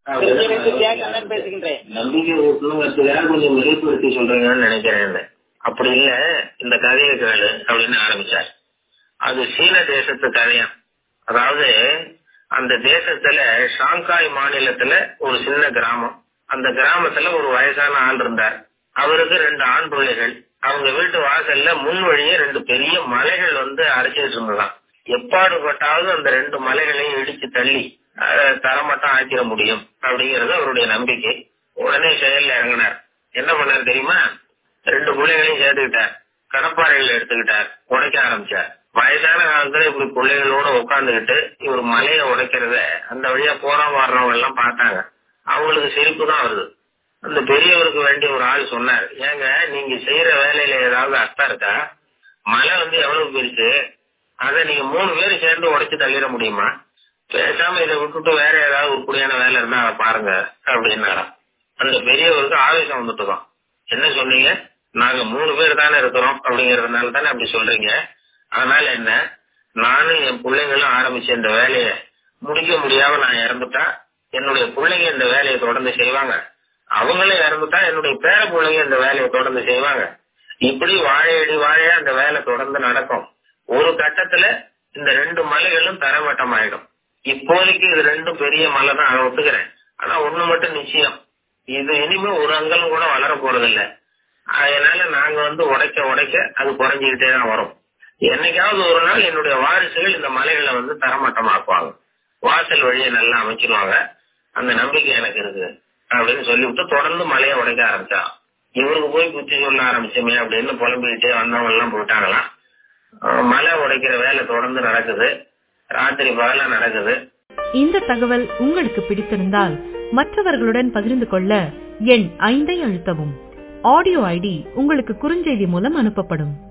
கேட்கலாம் பேசுகின்றேன் நம்பிக்கை ஊட்டணுங்கிறதுக்காக கொஞ்சம் வெளிப்படுத்தி சொல்றீங்கன்னு நினைக்கிறேன் அப்படி இல்ல இந்த கதையை கேளு அப்படின்னு ஆரம்பிச்சார் அது சீன தேசத்து கதையா அதாவது அந்த தேசத்துல ஷாங்காய் மாநிலத்துல ஒரு சின்ன கிராமம் அந்த கிராமத்துல ஒரு வயசான ஆள் இருந்தார் அவருக்கு ரெண்டு ஆண் பிள்ளைகள் அவங்க வீட்டு வாசல்ல முன் வழியே ரெண்டு பெரிய மலைகள் வந்து அரைச்சிட்டு இருந்ததாம் எப்பாடுபட்டாவது அந்த ரெண்டு மலைகளையும் இடிச்சு தள்ளி தரமட்டம் ஆக்கிட முடியும் அப்படிங்கறது அவருடைய நம்பிக்கை உடனே செயல்ல இறங்கினார் என்ன பண்ணார் தெரியுமா ரெண்டு பிள்ளைகளையும் சேர்த்துக்கிட்டார் கடப்பாறைகள் எடுத்துக்கிட்டார் உடைக்க ஆரம்பிச்சார் வயசான காலத்துல இப்படி பிள்ளைகளோட உட்காந்துக்கிட்டு இவர் மலையை உடைக்கிறத அந்த வழியா போறோம் வர்றவங்க எல்லாம் பார்த்தாங்க அவங்களுக்கு சிரிப்பு தான் வருது அந்த பெரியவருக்கு வேண்டிய ஒரு ஆள் சொன்னார் ஏங்க நீங்க செய்யற வேலையில ஏதாவது அர்த்தம் இருக்கா மலை வந்து எவ்வளவு பெருசு அதை நீங்க மூணு பேரும் சேர்ந்து உடைச்சு தள்ளிட முடியுமா பேசாம இதை விட்டுட்டு வேற ஏதாவது உருப்படியான வேலை இருந்தா அதை பாருங்க அப்படின்னாராம் அந்த பெரியவருக்கு ஆவேசம் வந்துட்டுதான் என்ன சொன்னீங்க நாங்க மூணு பேர் தானே இருக்கிறோம் அப்படிங்கறதுனால தானே அப்படி சொல்றீங்க அதனால என்ன நானும் என் பிள்ளைங்களும் ஆரம்பிச்ச இந்த வேலையை முடிக்க முடியாம நான் இறந்துட்டா என்னுடைய பிள்ளைங்க இந்த வேலையை தொடர்ந்து செய்வாங்க அவங்களும் இறந்துட்டா என்னுடைய பேர பிள்ளைங்க இந்த வேலையை தொடர்ந்து செய்வாங்க இப்படி வாழையடி வாழையா அந்த வேலை தொடர்ந்து நடக்கும் ஒரு கட்டத்துல இந்த ரெண்டு மலைகளும் தரமட்டம் ஆயிடும் இப்போதைக்கு இது ரெண்டும் பெரிய மலை தான் அதை ஒத்துக்கிறேன் ஆனா ஒண்ணு மட்டும் நிச்சயம் இது இனிமே ஒரு அங்கலம் கூட வளர போறது இல்ல அதனால நாங்க வந்து உடைக்க உடைக்க அது குறைஞ்சிக்கிட்டே தான் வரும் என்னைக்காவது ஒரு நாள் என்னுடைய வாரிசுகள் இந்த மலைகளை வந்து தரமட்டமாக்குவாங்க வாசல் வழியை நல்லா அமைச்சிருவாங்க அந்த நம்பிக்கை எனக்கு இருக்கு அப்படின்னு சொல்லிவிட்டு தொடர்ந்து மலையை உடைக்க ஆரம்பிச்சா இவருக்கு போய் புத்தி சொல்ல ஆரம்பிச்சோமே அப்படின்னு புலம்பிக்கிட்டே வந்தவங்க எல்லாம் போயிட்டாங்களாம் மலை உடைக்கிற வேலை தொடர்ந்து நடக்குது ராத்திரி பகல நடக்குது இந்த தகவல் உங்களுக்கு பிடித்திருந்தால் மற்றவர்களுடன் பகிர்ந்து கொள்ள எண் ஐந்தை அழுத்தவும் ஆடியோ ஐடி உங்களுக்கு குறுஞ்செய்தி மூலம் அனுப்பப்படும்